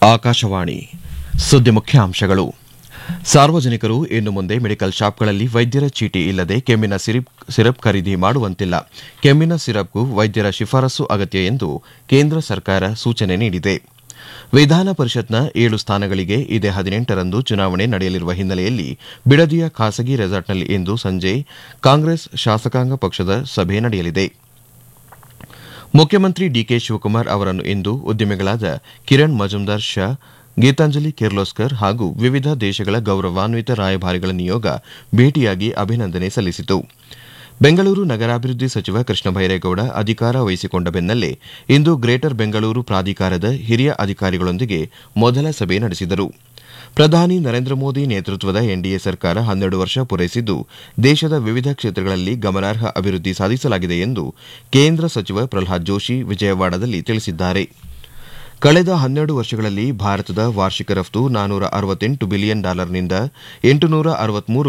ಆಕಾಶವಾಣಿ ಸುದ್ದಿ ಮುಖ್ಯಾಂಶಗಳು ಸಾರ್ವಜನಿಕರು ಇನ್ನು ಮುಂದೆ ಮೆಡಿಕಲ್ ಶಾಪ್ಗಳಲ್ಲಿ ವೈದ್ಯರ ಚೀಟಿ ಇಲ್ಲದೆ ಕೆಮ್ಮಿನ ಸಿರಿಪ್ ಸಿರಪ್ ಖರೀದಿ ಮಾಡುವಂತಿಲ್ಲ ಕೆಮ್ಮಿನ ಸಿರಪ್ಗೂ ವೈದ್ಯರ ಶಿಫಾರಸು ಅಗತ್ಯ ಎಂದು ಕೇಂದ್ರ ಸರ್ಕಾರ ಸೂಚನೆ ನೀಡಿದೆ ವಿಧಾನ ಪರಿಷತ್ನ ಏಳು ಸ್ಥಾನಗಳಿಗೆ ಇದೇ ಹದಿನೆಂಟರಂದು ಚುನಾವಣೆ ನಡೆಯಲಿರುವ ಹಿನ್ನೆಲೆಯಲ್ಲಿ ಬಿಡದಿಯ ಖಾಸಗಿ ರೆಸಾರ್ಟ್ನಲ್ಲಿ ಇಂದು ಸಂಜೆ ಕಾಂಗ್ರೆಸ್ ಶಾಸಕಾಂಗ ಪಕ್ಷದ ಸಭೆ ನಡೆಯಲಿದೆ ಮುಖ್ಯಮಂತ್ರಿ ಡಿಕೆ ಶಿವಕುಮಾರ್ ಅವರನ್ನು ಇಂದು ಉದ್ಯಮಿಗಳಾದ ಕಿರಣ್ ಮಜುಮ್ದಾರ್ ಶಾ ಗೀತಾಂಜಲಿ ಕಿರ್ಲೋಸ್ಕರ್ ಹಾಗೂ ವಿವಿಧ ದೇಶಗಳ ಗೌರವಾನ್ವಿತ ರಾಯಭಾರಿಗಳ ನಿಯೋಗ ಭೇಟಿಯಾಗಿ ಅಭಿನಂದನೆ ಸಲ್ಲಿಸಿತು ಬೆಂಗಳೂರು ನಗರಾಭಿವೃದ್ಧಿ ಸಚಿವ ಕೃಷ್ಣ ಬೈರೇಗೌಡ ಅಧಿಕಾರ ವಹಿಸಿಕೊಂಡ ಬೆನ್ನಲ್ಲೇ ಇಂದು ಗ್ರೇಟರ್ ಬೆಂಗಳೂರು ಪ್ರಾಧಿಕಾರದ ಹಿರಿಯ ಅಧಿಕಾರಿಗಳೊಂದಿಗೆ ಮೊದಲ ಸಭೆ ನಡೆಸಿದರು ಪ್ರಧಾನಿ ನರೇಂದ್ರ ಮೋದಿ ನೇತೃತ್ವದ ಎನ್ಡಿಎ ಸರ್ಕಾರ ಹನ್ನೆರಡು ವರ್ಷ ಪೂರೈಸಿದ್ದು ದೇಶದ ವಿವಿಧ ಕ್ಷೇತ್ರಗಳಲ್ಲಿ ಗಮನಾರ್ಹ ಅಭಿವೃದ್ಧಿ ಸಾಧಿಸಲಾಗಿದೆ ಎಂದು ಕೇಂದ್ರ ಸಚಿವ ಪ್ರಹ್ಲಾದ್ ಜೋಶಿ ವಿಜಯವಾಡದಲ್ಲಿ ತಿಳಿಸಿದ್ದಾರೆ ಕಳೆದ ಹನ್ನೆರಡು ವರ್ಷಗಳಲ್ಲಿ ಭಾರತದ ವಾರ್ಷಿಕ ರಫ್ತು ನಾನೂರ ಅರವತ್ತೆಂಟು ಬಿಲಿಯನ್ ಡಾಲರ್ನಿಂದ ಎಂಟುನೂರ ಅರವತ್ಮೂರು